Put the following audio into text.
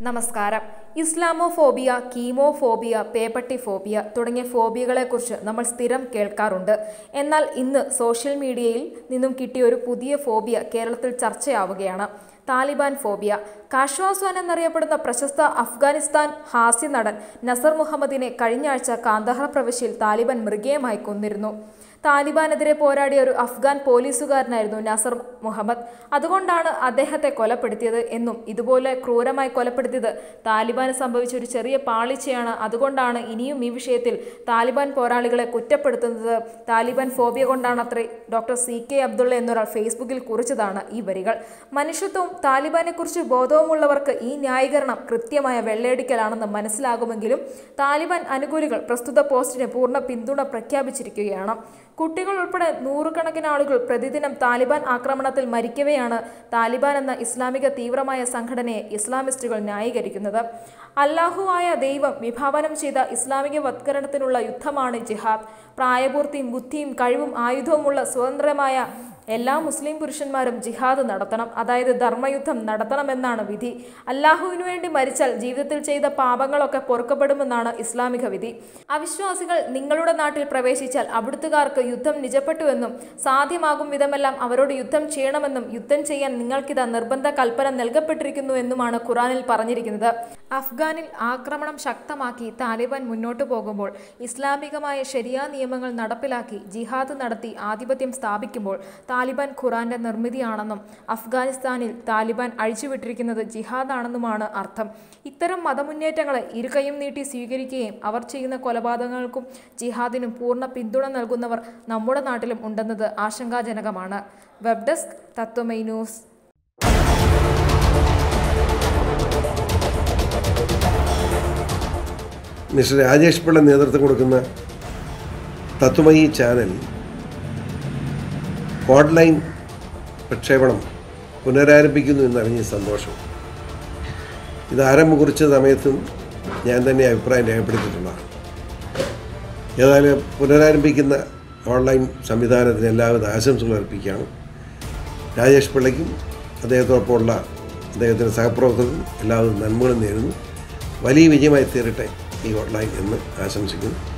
നമസ്കാരം Islamophobia കീമോഫോബിയ പേപ്പട്ടി phobia തുടങ്ങിയ ഫോബിയകളെക്കുറിച്ച് നമ്മൾ സ്ഥിരം കേൾക്കാറുണ്ട് എന്നാൽ ഇന്ന് സോഷ്യൽ മീഡിയയിൽ നിന്നും കിട്ടിയ ഒരു പുതിയ ഫോബിയ കേരളത്തിൽ ചർച്ചയാവുകയാണ് താലിബാൻ ഫോബിയ കാശ്വാസ്വാൻ എന്നറിയപ്പെടുന്ന പ്രശസ്ത അഫ്ഗാനിസ്ഥാൻ ഹാസ്യ നടൻ നസർ മുഹമ്മദിനെ കഴിഞ്ഞ ആഴ്ച കാന്തഹാർ പ്രവിശ്യയിൽ താലിബാൻ മൃഗീയമായി കൊന്നിരുന്നു താലിബാനെതിരെ പോരാടിയ ഒരു അഫ്ഗാൻ പോലീസുകാരനായിരുന്നു നസർ മുഹമ്മദ് അതുകൊണ്ടാണ് അദ്ദേഹത്തെ കൊലപ്പെടുത്തിയത് എന്നും ഇതുപോലെ ക്രൂരമായി കൊലപ്പെടുത്തിയത് താലിബാന് സംഭവിച്ച ഒരു ചെറിയ പാളിച്ചയാണ് അതുകൊണ്ടാണ് ഇനിയും ഈ വിഷയത്തിൽ താലിബാൻ പോരാളികളെ കുറ്റപ്പെടുത്തുന്നത് താലിബാൻ ഫോബിയ കൊണ്ടാണത്രേ ഡോക്ടർ സി കെ അബ്ദുള്ള എന്നൊരാൾ ഫേസ്ബുക്കിൽ കുറിച്ചതാണ് ഈ വരികൾ മനുഷ്യത്വവും താലിബാനെക്കുറിച്ച് ബോധവുമുള്ളവർക്ക് ഈ ന്യായീകരണം കൃത്യമായ വെള്ളയടിക്കലാണെന്ന് മനസ്സിലാകുമെങ്കിലും താലിബാൻ അനുകൂലികൾ പ്രസ്തുത പോസ്റ്റിന് പൂർണ്ണ പിന്തുണ പ്രഖ്യാപിച്ചിരിക്കുകയാണ് കുട്ടികൾ ഉൾപ്പെടെ നൂറുകണക്കിന് ആളുകൾ പ്രതിദിനം താലിബാൻ ആക്രമണത്തിൽ മരിക്കവെയാണ് താലിബാൻ എന്ന ഇസ്ലാമിക തീവ്രമായ സംഘടനയെ ഇസ്ലാമിസ്റ്റുകൾ ന്യായീകരിക്കുന്നത് അല്ലാഹുവായ ദൈവം വിഭാവനം ചെയ്ത ഇസ്ലാമിക വത്കരണത്തിനുള്ള യുദ്ധമാണ് ജിഹാദ് പ്രായപൂർത്തിയും ബുദ്ധിയും കഴിവും ആയുധവുമുള്ള സ്വതന്ത്രമായ എല്ലാ മുസ്ലിം പുരുഷന്മാരും ജിഹാദ് നടത്തണം അതായത് ധർമ്മയുദ്ധം നടത്തണമെന്നാണ് വിധി അല്ലാഹുവിനു വേണ്ടി മരിച്ചാൽ ജീവിതത്തിൽ ചെയ്ത പാപങ്ങളൊക്കെ പൊറുക്കപ്പെടുമെന്നാണ് ഇസ്ലാമിക വിധി അവിശ്വാസികൾ നിങ്ങളുടെ നാട്ടിൽ പ്രവേശിച്ചാൽ അവിടുത്തുകാർക്ക് യുദ്ധം നിജപ്പെട്ടുവെന്നും സാധ്യമാകും വിധമെല്ലാം അവരോട് യുദ്ധം ചെയ്യണമെന്നും യുദ്ധം ചെയ്യാൻ നിങ്ങൾക്കിതാ നിർബന്ധ കൽപ്പന നൽകപ്പെട്ടിരിക്കുന്നു എന്നുമാണ് ഖുറാനിൽ പറഞ്ഞിരിക്കുന്നത് അഫ്ഗാനിൽ ആക്രമണം ശക്തമാക്കി താലിബാൻ മുന്നോട്ടു പോകുമ്പോൾ ഇസ്ലാമികമായ ശരിയാ നിയമങ്ങൾ നടപ്പിലാക്കി ജിഹാദ് നടത്തി ആധിപത്യം സ്ഥാപിക്കുമ്പോൾ താലിബാൻ ഖുറാന്റെ നിർമ്മിതിയാണെന്നും അഫ്ഗാനിസ്ഥാനിൽ താലിബാൻ അഴിച്ചുവിട്ടിരിക്കുന്നത് ജിഹാദാണെന്നുമാണ് അർത്ഥം ഇത്തരം മതമുന്നേറ്റങ്ങളെ ഇരുകൈയും നീട്ടി സ്വീകരിക്കുകയും അവർ ചെയ്യുന്ന കൊലപാതകങ്ങൾക്കും ജിഹാദിനും പൂർണ്ണ പിന്തുണ നൽകുന്നവർ നമ്മുടെ നാട്ടിലും ഉണ്ടെന്നത് ആശങ്കാജനകമാണ് web desk Tattvamayi news Mister Rajesh Pillai നേതൃത്വം കൊടുക്കുന്ന തത്വമയി ചാനൽ ഓൺലൈൻ പ്രക്ഷേപണം പുനരാരംഭിക്കുന്നു എന്നറിഞ്ഞ സന്തോഷം ഇത് ആരംഭം കുറിച്ച സമയത്തും ഞാൻ തന്നെ അഭിപ്രായം രേഖപ്പെടുത്തിയിട്ടുള്ളതാണ് ഏതായാലും പുനരാരംഭിക്കുന്ന ഓൺലൈൻ സംവിധാനത്തിന് എല്ലാവിധ ആശംസകൾ അർപ്പിക്കുകയാണ് രാജേഷ് പിള്ളയ്ക്കും അദ്ദേഹത്തോടൊപ്പമുള്ള അദ്ദേഹത്തിൻ്റെ സഹപ്രവർത്തകർക്കും എല്ലാവിധ നന്മകളും നേരുന്നു വലിയ വിജയമായി തീരട്ടെ ഈ ഓൺലൈൻ എന്ന് ആശംസിക്കുന്നു